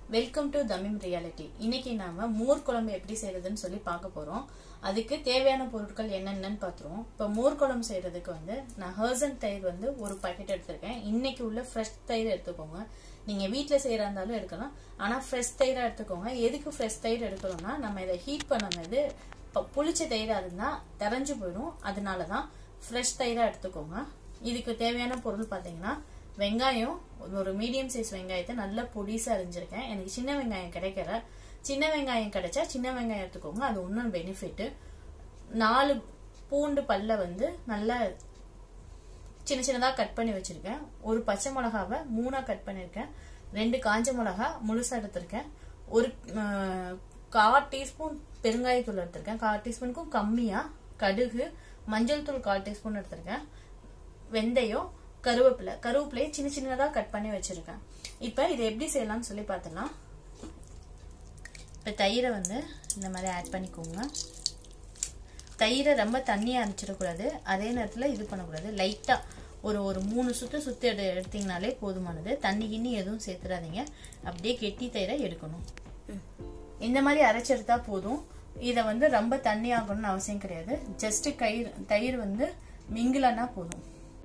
welcome to Tamim reality இன்னைக்கு நாம மோர் குழம்பு எப்படி செய்யறதுன்னு சொல்லி பார்க்க போறோம் அதுக்கு தேவையான பொருட்கள் என்னென்னன்னு பார்த்துருவோம் இப்போ மோர் குழம்பு செய்யறதுக்கு வந்து நான் ஹர்சன் தயிர் வந்து ஒரு பாக்கெட் எடுத்திருக்கேன் இன்னைக்கு உள்ள ஃப்ரெஷ் தயிர் எடுத்துக்கோங்க நீங்க வீட்டில் செய்யறா இருந்தாலும் எடுக்கலாம் ஆனா ஃப்ரெஷ் தயிரா எடுத்துக்கோங்க எதுக்கு ஃப்ரெஷ் தயிர் எடுக்கணும்னா நம்ம இதை ஹீட் பண்ணும்போது இப்போ புளிச்ச தயிரா இருந்தா தெரிஞ்சு போயிடும் அதனாலதான் ஃப்ரெஷ் தயிரா எடுத்துக்கோங்க இதுக்கு தேவையான பொருள் பார்த்தீங்கன்னா வெங்காயம் ஒரு மீடியம் சைஸ் வெங்காயத்தை நல்லா பொடிசா அரிஞ்சிருக்கேன் எனக்கு சின்ன வெங்காயம் கிடைக்கல சின்ன வெங்காயம் கிடைச்சா சின்ன வெங்காயம் எடுத்துக்கோங்க அது இன்னும் பெனிஃபிட் நாலு பூண்டு பல்ல வந்து நல்லா சின்ன சின்னதா கட் பண்ணி வச்சிருக்கேன் ஒரு பச்சை மிளகாவை மூணா கட் பண்ணிருக்கேன் ரெண்டு காஞ்ச மிளகா முழுசா எடுத்திருக்கேன் ஒரு அஹ், கால் டீஸ்பூன் பெருங்காயத்தூள் எடுத்திருக்கேன் கால் டீஸ்பூனுக்கும் கம்மியா கடுகு மஞ்சள் தூள் கால் டீஸ்பூன் எடுத்திருக்கேன் வெந்தயம் கருவேப்பிலை கருவேப்பிலையை சின்ன சின்னதா கட் பண்ணி வச்சிருக்கேன் இப்போ இதை எப்படி செய்யலாம்னு சொல்லி பார்த்துலாம் இப்போ தயிரை வந்து இந்த மாதிரி ஆட் பண்ணிக்கோங்க தயிரை ரொம்ப தண்ணியாக அரைச்சிடக்கூடாது அதே நேரத்தில் இது பண்ணக்கூடாது லைட்டாக ஒரு ஒரு மூணு சுற்று சுற்றி எடு எடுத்தீங்கனாலே போதுமானது தண்ணி கிண்ணி எதுவும் சேர்த்துடாதீங்க அப்படியே கெட்டி தயிரை எடுக்கணும் இந்த மாதிரி அரைச்செடுத்தா போதும் இதை வந்து ரொம்ப தண்ணி ஆகணும்னு அவசியம் கிடையாது ஜஸ்ட் கயிறு தயிர் வந்து மிங்கிலன்னா போதும்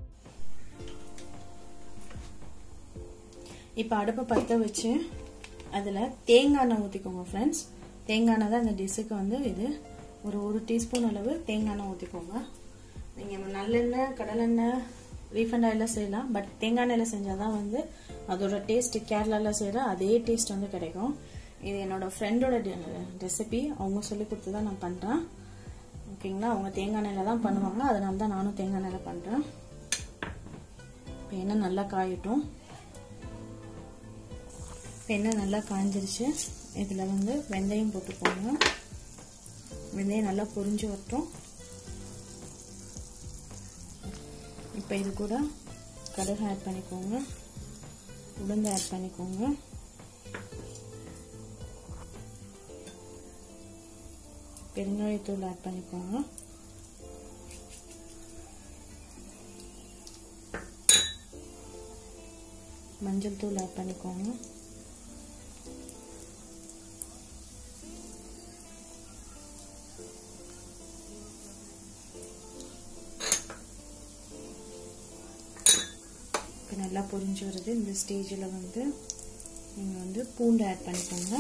இப்போ அடுப்பை பற்ற வச்சு அதில் தேங்காய் எண்ணெய் ஊற்றிக்கோங்க ஃப்ரெண்ட்ஸ் தேங்காய் எண்ணெய் தான் இந்த டிஷ்ஷுக்கு வந்து இது ஒரு ஒரு டீஸ்பூன் அளவு தேங்காய் எண்ணெய் ஊற்றிக்கோங்க நீங்கள் நல்லெண்ணெய் கடலெண்ணெய் ரீஃபண்ட் ஆயிலில் செய்யலாம் பட் தேங்காய் எண்ணெயில் செஞ்சால் தான் வந்து அதோட டேஸ்ட் கேரளாவில் செய்கிற அதே டேஸ்ட் வந்து கிடைக்கும் இது என்னோட ஃப்ரெண்டோட ரெசிபி அவங்க சொல்லி கொடுத்து தான் நான் பண்ணுறேன் ஓகேங்களா அவங்க தேங்காய் எண்ணெயில் தான் பண்ணுவாங்க அதனால தான் நானும் தேங்காய் எண்ணெயில் பண்ணுறேன் இப்போ எண்ணெய் நல்லா காயட்டும் எண்ணெய் நல்லா காஞ்சிருச்சு இதில் வந்து வெந்தயம் போட்டுக்கோங்க வெந்தயம் நல்லா பொரிஞ்சு வரட்டும் இப்போ இது கூட கடுகு ஆட் பண்ணிக்கோங்க உளுந்து ஆட் பண்ணிக்கோங்க பெருங்காயத்தூள் ஆட் பண்ணிக்கோங்க மஞ்சள் தூள் ஆட் பண்ணிக்கோங்க இப்போ நல்லா பொரிஞ்சு வருது இந்த ஸ்டேஜில் வந்து நீங்கள் வந்து பூண்டு ஆட் பண்ணிக்கோங்க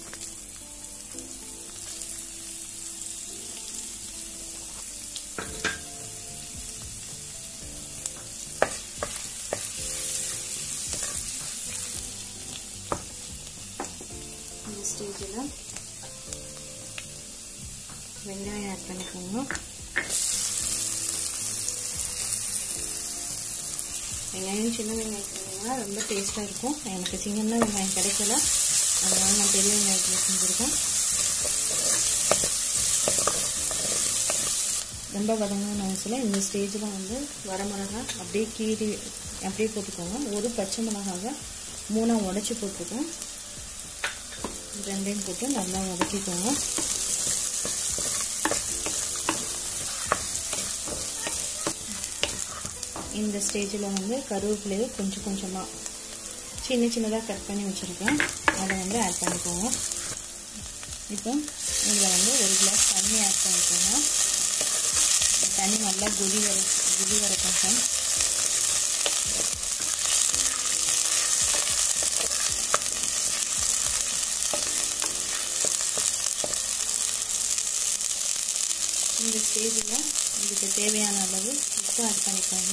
இந்த ஸ்டேஜில் வெங்காயம் ஆட் பண்ணிக்கோங்க வெங்காயம் சின்ன வெங்காயம் செஞ்சீங்கன்னா ரொம்ப டேஸ்ட்டாக இருக்கும் எனக்கு சின்ன வெங்காயம் கிடைக்கல அதனால நான் பெரிய வெங்காயத்தில் செஞ்சுருக்கேன் ரொம்ப வதங்கணும்னு அவசியம் இந்த ஸ்டேஜில் வந்து வரமிளகா அப்படியே கீறி அப்படியே போட்டுக்கோங்க ஒரு பச்சை மிளகாவை மூணாக உடச்சி போட்டுருக்கோம் ரெண்டையும் போட்டு நல்லா வதக்கிக்கோங்க இந்த ஸ்டேஜில் வந்து கருவேப்பிலையை கொஞ்சம் கொஞ்சமாக சின்ன சின்னதாக கட் பண்ணி வச்சுருக்கேன் அதை வந்து ஆட் பண்ணிக்கோங்க இப்போ இதில் வந்து ஒரு கிளாஸ் தண்ணி ஆட் பண்ணிக்கோங்க தண்ணி நல்லா கொதி வர கொதி வரட்டும் சார் இந்த ஸ்டேஜில் இதுக்கு தேவையான அளவு உப்பு ஆட் பண்ணிக்கோங்க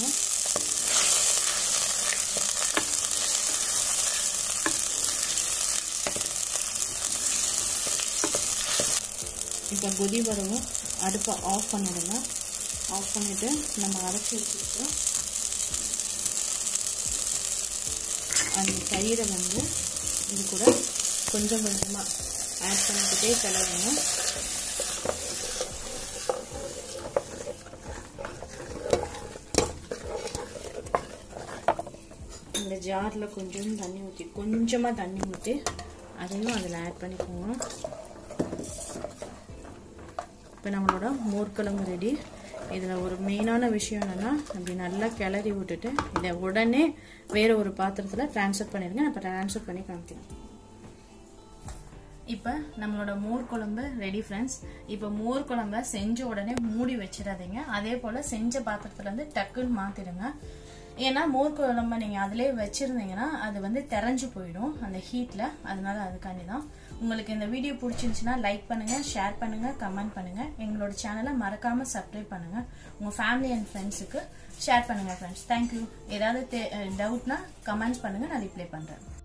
இப்போ கொதி வரவும் அடுப்பை ஆஃப் பண்ணிடுங்க ஆஃப் பண்ணிவிட்டு நம்ம அரைச்சி வச்சுட்டு அந்த தயிரை வந்து இது கூட கொஞ்சம் கொஞ்சமாக ஆட் பண்ணிக்கிட்டே கிளறுங்க இந்த ஜாரில் கொஞ்சம் தண்ணி ஊற்றி கொஞ்சமாக தண்ணி ஊற்றி அதையும் அதில் ஆட் பண்ணிக்கோங்க இப்போ நம்மளோட மோர்க்குழம்பு ரெடி இதில் ஒரு மெயினான விஷயம் என்னென்னா அப்படி நல்லா கிளறி விட்டுட்டு இதை உடனே வேறு ஒரு பாத்திரத்தில் ட்ரான்ஸ்ஃபர் பண்ணிடுங்க நான் இப்போ ட்ரான்ஸ்ஃபர் பண்ணி காமிக்கிறேன் இப்போ நம்மளோட மோர் குழம்பு ரெடி ஃப்ரெண்ட்ஸ் இப்போ மோர் குழம்ப செஞ்ச உடனே மூடி வச்சிடாதீங்க அதே போல் செஞ்ச பாத்திரத்துல இருந்து டக்குன்னு மாத்திடுங்க ஏன்னா மோர் குழம்ப நீங்கள் அதிலே வச்சிருந்தீங்கன்னா அது வந்து தெரிஞ்சு போயிடும் அந்த ஹீட்டில் அதனால அதுக்காண்டி தான் உங்களுக்கு இந்த வீடியோ பிடிச்சிருந்துச்சுன்னா லைக் பண்ணுங்க ஷேர் பண்ணுங்க கமெண்ட் பண்ணுங்க எங்களோட சேனலை மறக்காம சப்ஸ்கிரைப் பண்ணுங்க உங்க ஃபேமிலி அண்ட் ஃப்ரெண்ட்ஸுக்கு ஷேர் பண்ணுங்க ஃப்ரெண்ட்ஸ் தேங்க்யூ ஏதாவது டவுட்னா கமெண்ட்ஸ் பண்ணுங்க நான் ரிப்ளை பண்றேன்